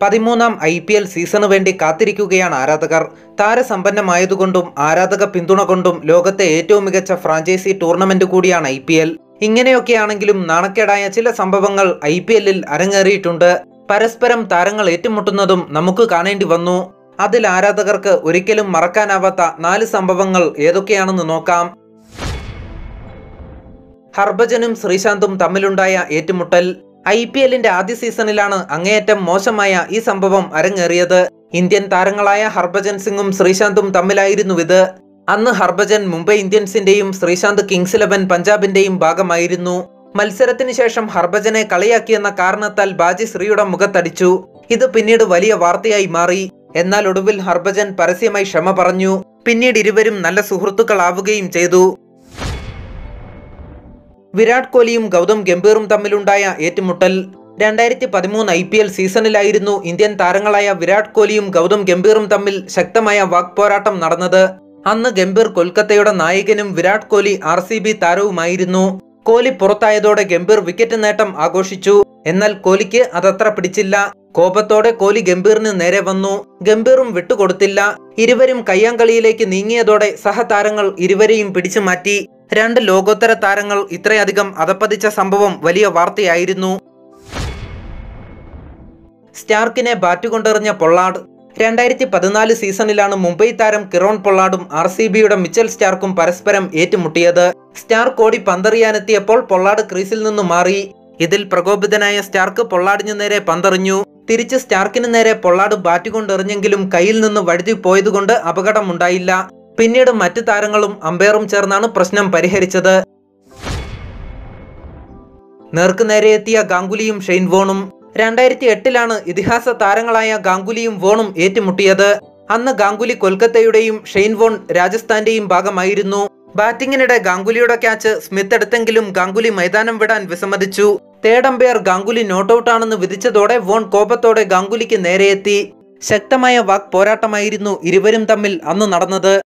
പതിമൂന്നാം I P L സീസണു വേണ്ടി കാത്തിരിക്കുകയാണ് ആരാധകർ താരസമ്പന്നമായതുകൊണ്ടും ആരാധക പിന്തുണ കൊണ്ടും ലോകത്തെ ഏറ്റവും മികച്ച ഫ്രാഞ്ചൈസി ടൂർണമെന്റ് കൂടിയാണ് ഐ പി എൽ ഇങ്ങനെയൊക്കെയാണെങ്കിലും നാണക്കേടായ ചില സംഭവങ്ങൾ ഐ പി എല്ലിൽ അരങ്ങേറിയിട്ടുണ്ട് പരസ്പരം താരങ്ങൾ ഏറ്റുമുട്ടുന്നതും നമുക്ക് കാണേണ്ടി വന്നു അതിൽ ആരാധകർക്ക് ഒരിക്കലും മറക്കാനാവാത്ത നാല് സംഭവങ്ങൾ ഏതൊക്കെയാണെന്ന് നോക്കാം ഹർഭജനും ശ്രീശാന്തും തമ്മിലുണ്ടായ ഏറ്റുമുട്ടൽ ഐ പി എല്ലിന്റെ ആദ്യ സീസണിലാണ് അങ്ങേയറ്റം മോശമായ ഈ സംഭവം അരങ്ങേറിയത് ഇന്ത്യൻ താരങ്ങളായ ഹർഭജൻ സിംഗും ശ്രീശാന്തും തമ്മിലായിരുന്നു ഇത് അന്ന് ഹർഭജൻ മുംബൈ ഇന്ത്യൻസിന്റെയും ശ്രീശാന്ത് കിങ്സ് ഇലവൻ പഞ്ചാബിന്റെയും ഭാഗമായിരുന്നു മത്സരത്തിന് ശേഷം ഹർഭജനെ കളിയാക്കിയെന്ന കാരണത്താൽ ബാജി ശ്രീയുടെ മുഖത്തടിച്ചു ഇത് പിന്നീട് വലിയ വാർത്തയായി മാറി എന്നാൽ ഒടുവിൽ ഹർഭജൻ പരസ്യമായി ക്ഷമ പറഞ്ഞു പിന്നീട് ഇരുവരും നല്ല സുഹൃത്തുക്കളാവുകയും ചെയ്തു വിരാട് കോഹ്ലിയും ഗൗതം ഗംഭീറും തമ്മിലുണ്ടായ ഏറ്റുമുട്ടൽ രണ്ടായിരത്തി പതിമൂന്ന് ഐ പി എൽ സീസണിലായിരുന്നു ഇന്ത്യൻ താരങ്ങളായ വിരാട് കോഹ്ലിയും ഗൗതം ഗംഭീറും തമ്മിൽ ശക്തമായ വാക്പോരാട്ടം നടന്നത് അന്ന് ഗംഭീർ കൊൽക്കത്തയുടെ നായകനും Virat Kohli R C B താരവുമായിരുന്നു കോഹ്ലി പുറത്തായതോടെ ഗംഭീർ വിക്കറ്റ് നേട്ടം ആഘോഷിച്ചു എന്നാൽ കോഹ്ലിക്ക് അതത്ര പിടിച്ചില്ല കോപത്തോടെ കോഹ്ലി ഗംഭീറിന് നേരെ വന്നു ഗംഭീറും വിട്ടുകൊടുത്തില്ല ഇരുവരും കയ്യാങ്കളിയിലേക്ക് നീങ്ങിയതോടെ സഹതാരങ്ങൾ ഇരുവരെയും പിടിച്ചു മാറ്റി രണ്ട് ലോകോത്തര താരങ്ങൾ ഇത്രയധികം അതപ്പതിച്ച സംഭവം വലിയ വാർത്തയായിരുന്നു സ്റ്റാർക്കിനെ ബാറ്റ് കൊണ്ടെറിഞ്ഞ പൊള്ളാഡ് രണ്ടായിരത്തി പതിനാല് സീസണിലാണ് മുംബൈ താരം കിറോൺ പൊള്ളാഡും ആർ സി ബിയുടെ മിച്ചൽ സ്റ്റാർക്കും പരസ്പരം ഏറ്റുമുട്ടിയത് സ്റ്റാർക്ക് ഓടി പന്തെറിയാനെത്തിയപ്പോൾ പൊള്ളാഡ് ക്രീസിൽ നിന്ന് മാറി ഇതിൽ പ്രകോപിതനായ സ്റ്റാർക്ക് പൊള്ളാഡിനു നേരെ പന്തെറിഞ്ഞു തിരിച്ച് സ്റ്റാർക്കിന് നേരെ പൊള്ളാഡ് ബാറ്റ് കൊണ്ടെറിഞ്ഞെങ്കിലും കയ്യിൽ നിന്ന് വഴുതി പോയതുകൊണ്ട് അപകടമുണ്ടായില്ല പിന്നീട് മറ്റു താരങ്ങളും അമ്പയറും ചേർന്നാണ് പ്രശ്നം പരിഹരിച്ചത് നേർക്കുനേരെ എത്തിയ ഗാംഗുലിയും ഷെയ്ൻ വോണും രണ്ടായിരത്തി എട്ടിലാണ് ഇതിഹാസ താരങ്ങളായ ഗാംഗുലിയും വോണും ഏറ്റുമുട്ടിയത് അന്ന് ഗാംഗുലി കൊൽക്കത്തയുടെയും ഷെയ്ൻ വോൺ രാജസ്ഥാന്റെയും ഭാഗമായിരുന്നു ബാറ്റിംഗിനിടെ ഗാംഗുലിയുടെ ക്യാച്ച് സ്മിത്ത് എടുത്തെങ്കിലും ഗാംഗുലി മൈതാനം വിടാൻ വിസമ്മതിച്ചു തേർഡ് അമ്പയർ ഗാംഗുലി നോട്ടൌട്ടാണെന്ന് വിധിച്ചതോടെ വോൺ കോപത്തോടെ ഗാംഗുലിക്ക് നേരെയെത്തി ശക്തമായ വാക് പോരാട്ടമായിരുന്നു ഇരുവരും തമ്മിൽ അന്ന് നടന്നത്